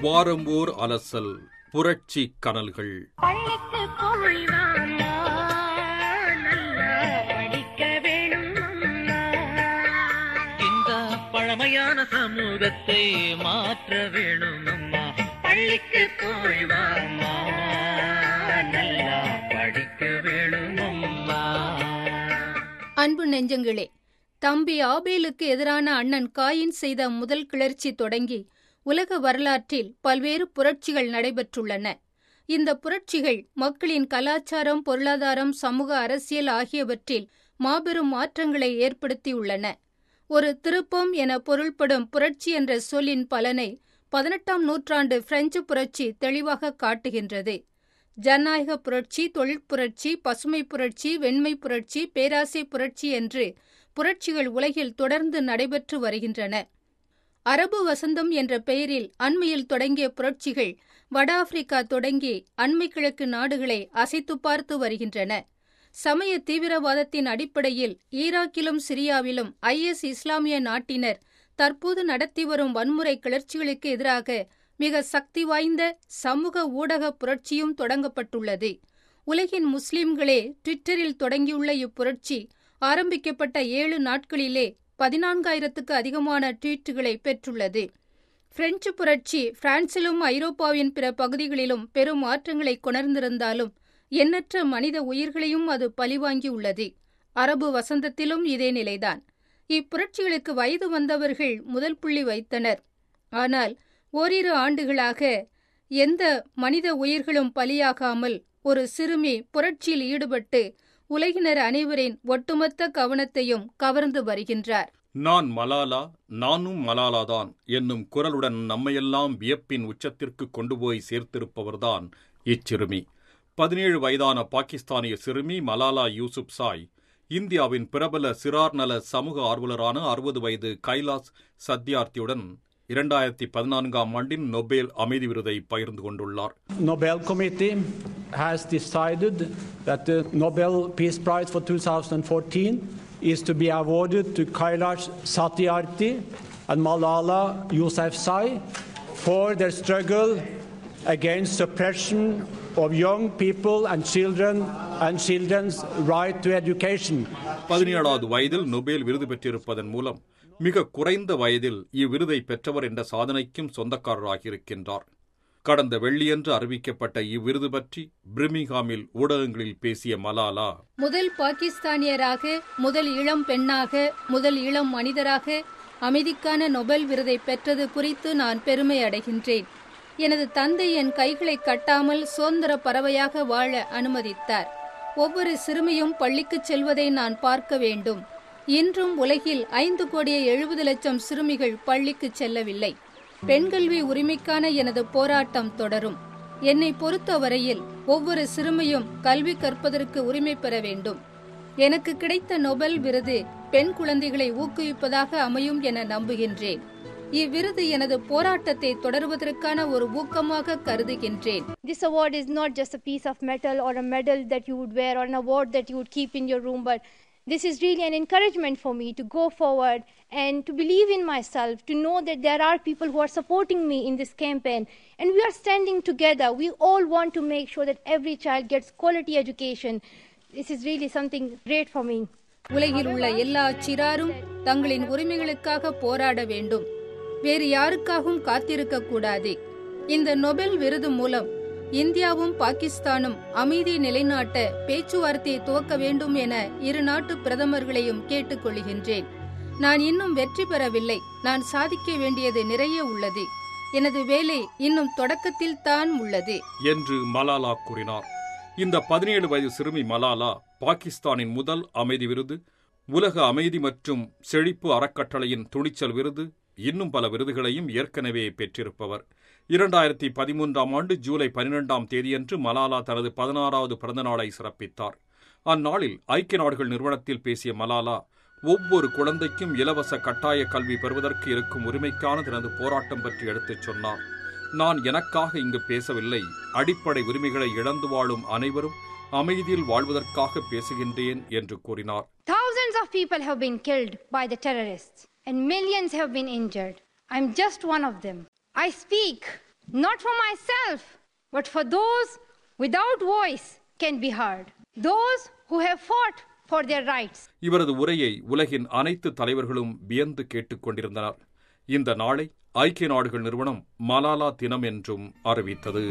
வாரம் ஓர் அலசல் புரட்சி கனல்கள் பள்ளிக்கு போய் வாம்மா, நல்லா படிக்க வேணும் அம்மா. இந்த பழமையான சமூகத்தை மாற்ற வேணும் அம்மா பள்ளிக்கு போய் வாம்மா, நல்லா படிக்க வேணும் அம்மா அன்பு நெஞ்சங்களே தம்பி ஆபேலுக்கு எதிரான அண்ணன் காயின் செய்த முதல் கிளர்ச்சி தொடங்கி உலக வரலாற்றில் பல்வேறு புரட்சிகள் நடைபெற்றுள்ளன இந்த புரட்சிகள் மக்களின் கலாச்சாரம் பொருளாதாரம் சமூக அரசியல் ஆகியவற்றில் மாபெரும் மாற்றங்களை ஏற்படுத்தியுள்ளன ஒரு திருப்பம் என பொருள்படும் புரட்சி என்ற சொல்லின் பலனை பதினெட்டாம் நூற்றாண்டு பிரெஞ்சு புரட்சி தெளிவாக காட்டுகின்றது ஜனநாயக புரட்சி தொழிற்புரட்சி பசுமை புரட்சி வெண்மை புரட்சி பேராசை புரட்சி என்று புரட்சிகள் உலகில் தொடர்ந்து நடைபெற்று வருகின்றன அரபு வசந்தம் என்ற பெயரில் அண்மையில் தொடங்கிய புரட்சிகள் வட ஆப்பிரிக்கா தொடங்கி அண்மை கிழக்கு நாடுகளை அசைத்து பார்த்து வருகின்றன சமய தீவிரவாதத்தின் அடிப்படையில் ஈராக்கிலும் சிரியாவிலும் ஐஎஸ் இஸ்லாமிய நாட்டினர் தற்போது நடத்தி வரும் வன்முறை கிளர்ச்சிகளுக்கு எதிராக மிக சக்தி வாய்ந்த சமூக ஊடக புரட்சியும் தொடங்கப்பட்டுள்ளது உலகின் முஸ்லிம்களே ட்விட்டரில் தொடங்கியுள்ள இப்புரட்சி ஆரம்பிக்கப்பட்ட ஏழு நாட்களிலே பதினான்காயிரத்துக்கு அதிகமான ட்வீட்டுகளை பெற்றுள்ளது பிரெஞ்சு புரட்சி பிரான்சிலும் ஐரோப்பாவின் பிற பகுதிகளிலும் பெரும் மாற்றங்களை கொணர்ந்திருந்தாலும் எண்ணற்ற மனித உயிர்களையும் அது பழிவாங்கியுள்ளது அரபு வசந்தத்திலும் இதே நிலைதான் இப்புரட்சிகளுக்கு வயது வந்தவர்கள் முதல் புள்ளி வைத்தனர் ஆனால் ஓரிரு ஆண்டுகளாக எந்த மனித உயிர்களும் பலியாகாமல் ஒரு சிறுமி புரட்சியில் ஈடுபட்டு உலகினர் அனைவரின் ஒட்டுமொத்த கவனத்தையும் கவர்ந்து வருகின்றார் நான் மலாலா நானும் மலாலாதான் என்னும் குரலுடன் நம்மையெல்லாம் வியப்பின் உச்சத்திற்கு கொண்டு போய் சேர்த்திருப்பவர்தான் இச்சிறுமி பதினேழு வயதான பாகிஸ்தானிய சிறுமி மலாலா யூசுப் சாய் இந்தியாவின் பிரபல சிறார் நல சமூக ஆர்வலரான அறுபது வயது கைலாஸ் சத்யார்த்தியுடன் இரண்டாயிரத்தி பதினான்காம் ஆண்டின் நொபேல் அமைதி விருதை பகிர்ந்து கொண்டுள்ளார் Nobel Committee has decided that the Nobel Peace Prize for 2014 is to be awarded to Kailash Satyarthi and Malala Yousafzai for their struggle against suppression of young people and children and children's right to education. பதினேழாவது வயதில் Nobel விருது பெற்றிருப்பதன் மூலம் மிக குறைந்த வயதில் இவ்விருதை பெற்றவர் என்ற சாதனைக்கும் சொந்தக்காரராகியிருக்கின்றார் கடந்த வெள்ளியன்று அறிவிக்கப்பட்ட இவ்விருது பற்றி பிரிமிங்ஹாமில் ஊடகங்களில் பேசிய மலாலா முதல் பாகிஸ்தானியராக முதல் இளம் பெண்ணாக முதல் இளம் மனிதராக அமைதிக்கான நொபெல் விருதை பெற்றது குறித்து நான் பெருமை அடைகின்றேன் எனது தந்தை என் கைகளை கட்டாமல் சுதந்திர பறவையாக வாழ அனுமதித்தார் ஒவ்வொரு சிறுமியும் பள்ளிக்குச் செல்வதை நான் பார்க்க வேண்டும் இன்றும் உலகில் ஐந்து கோடியே எழுபது லட்சம் சிறுமிகள் பள்ளிக்குச் செல்லவில்லை பெண்கல்வி உரிமைக்கான எனது போராட்டம் தொடரும் என்னை பொறுத்தவரையில் ஒவ்வொரு சிறுமியும் கல்வி கற்பதற்கு உரிமை பெற வேண்டும் எனக்கு கிடைத்த நொபெல் விருது பெண் குழந்தைகளை ஊக்குவிப்பதாக அமையும் என நம்புகின்றேன் இவ்விருது எனது போராட்டத்தை தொடருவதற்கான ஒரு ஊக்கமாக கருதுகின்றேன் This award is not just a piece of metal or a medal that you would wear or an award that you would keep in your room, but this is really an encouragement for me to go forward and to believe in myself, to know that there are people who are supporting me in this campaign. And we are standing together. We all want to make sure that every child gets quality education. This is really something great for me. உலகில் உள்ள எல்லா சிறாரும் தங்களின் உரிமைகளுக்காக போராட வேண்டும் வேறு யாருக்காகவும் காத்திருக்க கூடாது இந்த நொபெல் விருது மூலம் இந்தியாவும் பாகிஸ்தானும் அமைதி நிலைநாட்ட பேச்சுவார்த்தையை துவக்க வேண்டும் என இரு நாட்டு பிரதமர்களையும் கேட்டுக்கொள்கின்றேன் நான் இன்னும் வெற்றி பெறவில்லை நான் சாதிக்க வேண்டியது நிறைய உள்ளது எனது வேலை இன்னும் தொடக்கத்தில் தான் உள்ளது என்று மலாலா கூறினார் இந்த பதினேழு வயது சிறுமி மலாலா பாகிஸ்தானின் முதல் அமைதி விருது உலக அமைதி மற்றும் செழிப்பு அறக்கட்டளையின் துணிச்சல் விருது இன்னும் பல விருதுகளையும் ஏற்கனவே பெற்றிருப்பவர் இரண்டாயிரத்தி பதிமூன்றாம் ஆண்டு ஜூலை பனிரெண்டாம் தேதியன்று மலாலா தனது பதினாறாவது பிறந்த நாளை சிறப்பித்தார் அந்நாளில் ஐக்கிய நாடுகள் நிறுவனத்தில் பேசிய மலாலா ஒவ்வொரு குழந்தைக்கும் இலவச கட்டாய கல்வி பெறுவதற்கு இருக்கும் உரிமைக்கான தனது போராட்டம் பற்றி எடுத்துச் சொன்னார் நான் எனக்காக இங்கு பேசவில்லை அடிப்படை உரிமைகளை இழந்து வாழும் அனைவரும் அமைதியில் வாழ்வதற்காக பேசுகின்றேன் என்று கூறினார் Thousands of people have been killed by the terrorists, and millions have been injured. I'm just one of them. I speak not for myself, but for those without voice can be heard, those who have fought for their rights. இவரது உரையை உலகின் அனைத்து தலைவர்களும் வியந்து கேட்டுக் கொண்டிருந்தனர் இந்த நாளை ஐக்கிய நாடுகள் நிறுவனம் மலாலா தினம் என்றும் அறிவித்தது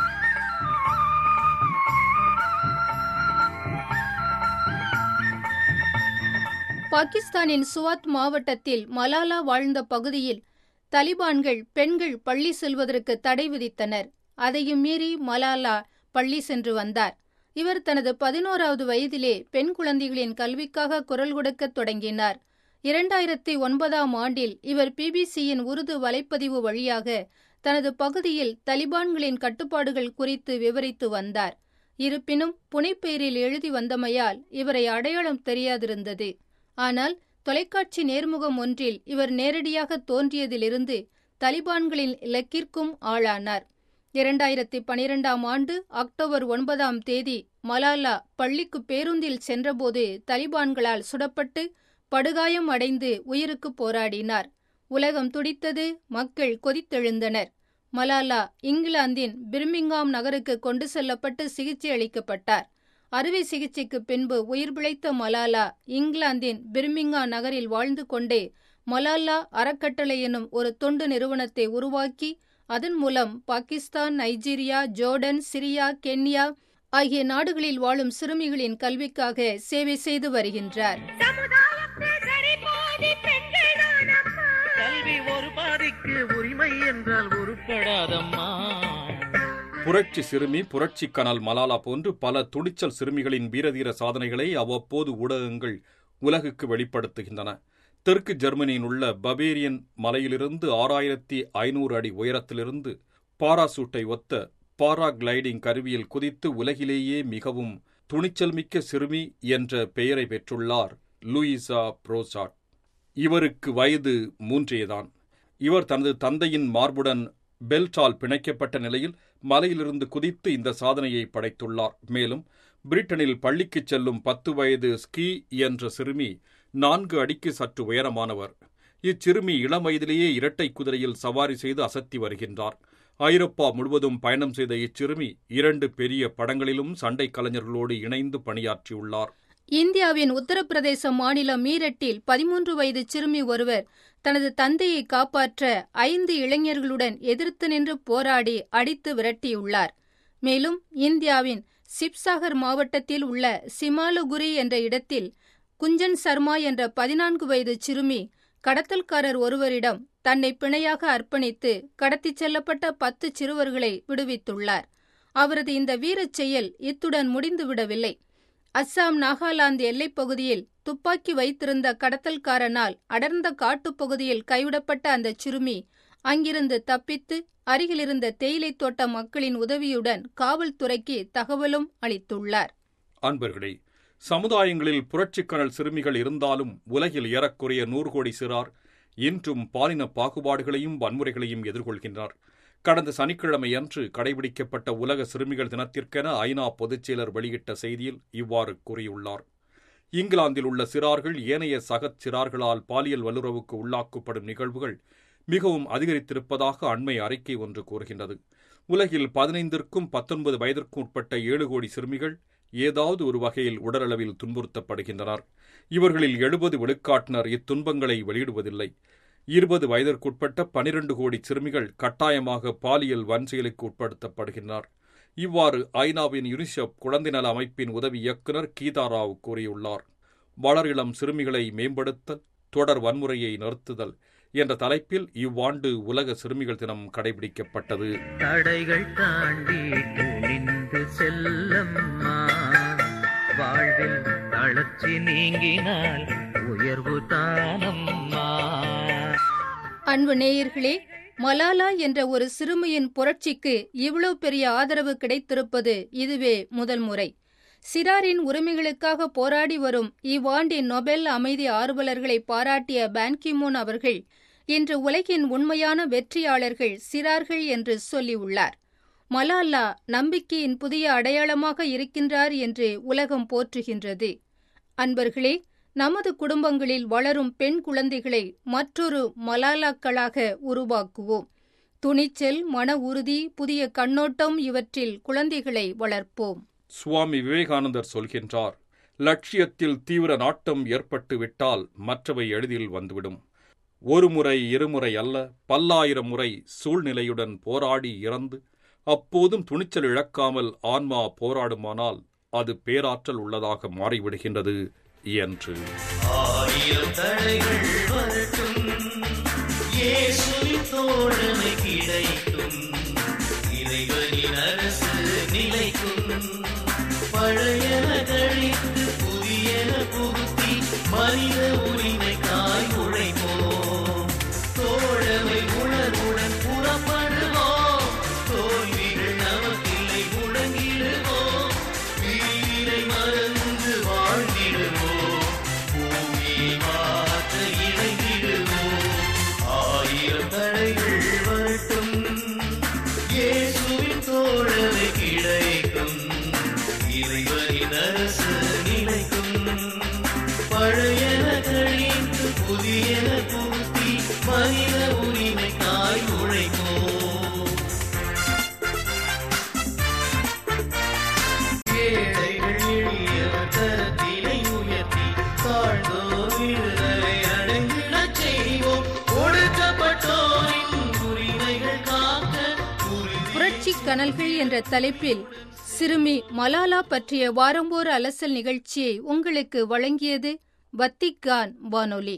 பாகிஸ்தானின் சுவாத் மாவட்டத்தில் மலாலா வாழ்ந்த பகுதியில் தலிபான்கள் பெண்கள் பள்ளி செல்வதற்கு தடை விதித்தனர் அதையும் மீறி மலாலா பள்ளி சென்று வந்தார் இவர் தனது பதினோராவது வயதிலே பெண் குழந்தைகளின் கல்விக்காக குரல் கொடுக்கத் தொடங்கினார் இரண்டாயிரத்தி ஒன்பதாம் ஆண்டில் இவர் பிபிசியின் உருது வலைப்பதிவு வழியாக தனது பகுதியில் தலிபான்களின் கட்டுப்பாடுகள் குறித்து விவரித்து வந்தார் இருப்பினும் புனைப்பெயரில் எழுதி வந்தமையால் இவரை அடையாளம் தெரியாதிருந்தது ஆனால் தொலைக்காட்சி நேர்முகம் ஒன்றில் இவர் நேரடியாக தோன்றியதிலிருந்து தலிபான்களின் இலக்கிற்கும் ஆளானார் இரண்டாயிரத்தி பனிரெண்டாம் ஆண்டு அக்டோபர் ஒன்பதாம் தேதி மலாலா பள்ளிக்கு பேருந்தில் சென்றபோது தலிபான்களால் சுடப்பட்டு படுகாயம் அடைந்து உயிருக்கு போராடினார் உலகம் துடித்தது மக்கள் கொதித்தெழுந்தனர் மலாலா இங்கிலாந்தின் பிர்மிங்காம் நகருக்கு கொண்டு செல்லப்பட்டு சிகிச்சை அளிக்கப்பட்டார் அறுவை சிகிச்சைக்கு பின்பு உயிர் பிழைத்த மலாலா இங்கிலாந்தின் பிர்மிங்கா நகரில் வாழ்ந்து கொண்டே மலாலா அறக்கட்டளை எனும் ஒரு தொண்டு நிறுவனத்தை உருவாக்கி அதன் மூலம் Pakistan Nigeria Jordan Syria Kenya ஆகிய நாடுகளில் வாழும் சிறுமிகளின் கல்விக்காக சேவை செய்து வருகின்றார் சமுதாயத்தில் சரிபாதி பெண்கள்தானம்மா. கல்வி ஒரு பாதிக்கு உரிமை என்றால் உருப்படாதம்மா புரட்சி சிறுமி புரட்சி கனல் மலாலா போன்று பல துணிச்சல் சிறுமிகளின் வீரதீர சாதனைகளை அவ்வப்போது ஊடகங்கள் உலகுக்கு வெளிப்படுத்துகின்றன தெற்கு ஜெர்மனியில் உள்ள பவேரியன் மலையிலிருந்து ஆறாயிரத்தி ஐநூறு அடி உயரத்திலிருந்து பாராசூட்டை ஒத்த பாராகிளைடிங் கருவியில் குதித்து உலகிலேயே மிகவும் துணிச்சல் மிக்க சிறுமி என்ற பெயரை பெற்றுள்ளார் லூயிசா புரோசாட் இவருக்கு வயது மூன்றேதான் இவர் தனது தந்தையின் மார்புடன் பெல்டால் பிணைக்கப்பட்ட நிலையில் மலையிலிருந்து குதித்து இந்த சாதனையை படைத்துள்ளார் மேலும் பிரிட்டனில் பள்ளிக்குச் செல்லும் பத்து வயது ஸ்கீ என்ற சிறுமி நான்கு அடிக்கு சற்று உயரமானவர் இச்சிறுமி இளம் வயதிலேயே இரட்டை குதிரையில் சவாரி செய்து அசத்தி வருகின்றார் ஐரோப்பா முழுவதும் பயணம் செய்த இச்சிறுமி இரண்டு பெரிய படங்களிலும் சண்டை கலைஞர்களோடு இணைந்து பணியாற்றியுள்ளார் இந்தியாவின் உத்தரப்பிரதேச மாநிலம் மீரட்டில் பதிமூன்று வயது சிறுமி ஒருவர் தனது தந்தையை காப்பாற்ற ஐந்து இளைஞர்களுடன் எதிர்த்து நின்று போராடி அடித்து விரட்டியுள்ளார் மேலும் இந்தியாவின் சிப்சாகர் மாவட்டத்தில் உள்ள சிமாலுகுரி என்ற இடத்தில் குஞ்சன் சர்மா என்ற பதினான்கு வயது சிறுமி கடத்தல்காரர் ஒருவரிடம் தன்னை பிணையாக அர்ப்பணித்து கடத்திச் செல்லப்பட்ட பத்து சிறுவர்களை விடுவித்துள்ளார் அவரது இந்த வீரச் செயல் இத்துடன் முடிந்துவிடவில்லை அஸ்ஸாம் நாகாலாந்து எல்லைப் பகுதியில் துப்பாக்கி வைத்திருந்த கடத்தல்காரனால் அடர்ந்த காட்டுப்பகுதியில் கைவிடப்பட்ட அந்த சிறுமி அங்கிருந்து தப்பித்து அருகிலிருந்த தேயிலைத் தோட்ட மக்களின் உதவியுடன் காவல்துறைக்கு தகவலும் அளித்துள்ளார் அன்பர்களே சமுதாயங்களில் புரட்சிக்கணல் சிறுமிகள் இருந்தாலும் உலகில் ஏறக்குறைய நூறு கோடி சிறார் இன்றும் பாலின பாகுபாடுகளையும் வன்முறைகளையும் எதிர்கொள்கின்றனர் கடந்த சனிக்கிழமை அன்று கடைபிடிக்கப்பட்ட உலக சிறுமிகள் தினத்திற்கென ஐநா பொதுச்செயலர் வெளியிட்ட செய்தியில் இவ்வாறு கூறியுள்ளார் இங்கிலாந்தில் உள்ள சிறார்கள் ஏனைய சகச் சிறார்களால் பாலியல் வல்லுறவுக்கு உள்ளாக்கப்படும் நிகழ்வுகள் மிகவும் அதிகரித்திருப்பதாக அண்மை அறிக்கை ஒன்று கூறுகின்றது உலகில் பதினைந்திற்கும் பத்தொன்பது வயதிற்கும் உட்பட்ட ஏழு கோடி சிறுமிகள் ஏதாவது ஒரு வகையில் உடலளவில் துன்புறுத்தப்படுகின்றனர் இவர்களில் எழுபது விழுக்காட்டினர் இத்துன்பங்களை வெளியிடுவதில்லை இருபது வயதிற்குட்பட்ட பனிரெண்டு கோடி சிறுமிகள் கட்டாயமாக பாலியல் வன்செயலுக்கு உட்படுத்தப்படுகின்றனர் இவ்வாறு ஐநாவின் யுனிசெஃப் குழந்தை நல அமைப்பின் உதவி இயக்குநர் கீதா ராவ் கூறியுள்ளார் வளர் இளம் சிறுமிகளை மேம்படுத்தல் தொடர் வன்முறையை நிறுத்துதல் என்ற தலைப்பில் இவ்வாண்டு உலக சிறுமிகள் தினம் கடைபிடிக்கப்பட்டது தடைகள் தாண்டி துணிந்து செல்லம்மா வாழ்வில் தளர்ச்சி நீங்கினால் உயர்வு தானம்மா அன்பு நேயர்களே மலாலா என்ற ஒரு சிறுமியின் புரட்சிக்கு இவ்வளவு பெரிய ஆதரவு கிடைத்திருப்பது இதுவே முதல் முறை சிறாரின் உரிமைகளுக்காக போராடி வரும் இவ்வாண்டின் நொபெல் அமைதி ஆர்வலர்களை பாராட்டிய பான்கிமூன் அவர்கள் இன்று உலகின் உண்மையான வெற்றியாளர்கள் சிறார்கள் என்று சொல்லியுள்ளார் மலாலா நம்பிக்கையின் புதிய அடையாளமாக இருக்கின்றார் என்று உலகம் போற்றுகின்றது அன்பர்களே நமது குடும்பங்களில் வளரும் பெண் குழந்தைகளை மற்றொரு மலாலாக்களாக உருவாக்குவோம் துணிச்சல் மன உறுதி புதிய கண்ணோட்டம் இவற்றில் குழந்தைகளை வளர்ப்போம் சுவாமி விவேகானந்தர் சொல்கின்றார் லட்சியத்தில் தீவிர நாட்டம் ஏற்பட்டு விட்டால் மற்றவை எளிதில் வந்துவிடும் ஒரு முறை இருமுறை அல்ல பல்லாயிரம் முறை சூழ்நிலையுடன் போராடி இறந்து அப்போதும் துணிச்சல் இழக்காமல் ஆன்மா போராடுமானால் அது பேராற்றல் உள்ளதாக மாறிவிடுகின்றது என்று ஆயிரம் தடைகள் வரட்டும் இயேசுவின் தோழமை கிடைக்கும் இறைவனின் அரசு நிலைக்கும் பழையன கழித்து புதியன புகுத்தி மனித உரிமைக்காய் உழைப்போம் தோழமை உணர்வுடன் புறப்படுவோம் தோல்விகள் நமக்கில்லை முழங்கிடுவோம் வீரை மறந்து வாழ்ந்திடுவோம் பூமியை மாற்ற இணைந்திடுவோம் ஆயிரம் தடைகள் வரட்டும் இயேசுவின் தோழமை கிடைக்கும் இறைவனின் அரசு நிலைக்கும் பழையன கழித்து புதியன புகுத்தி மனித உரிமைக்காய் உழைப்போம் ஏழைகள் எளியவர் தரத்தினை உயர்த்தி தாழ்ந்தோர் விடுதலை அடைந்திடச் செய்வோம் ஒடுக்கப்பட்டோரின் உரிமைகள் காக்க உறுதி புரட்சி கனல்கள் என்ற தலைப்பில் சிறுமி மலாலா பற்றிய வாரம்போர் அலசல் நிகழ்ச்சியை உங்களுக்கு வழங்கியது வத்திக்கான் வானொலி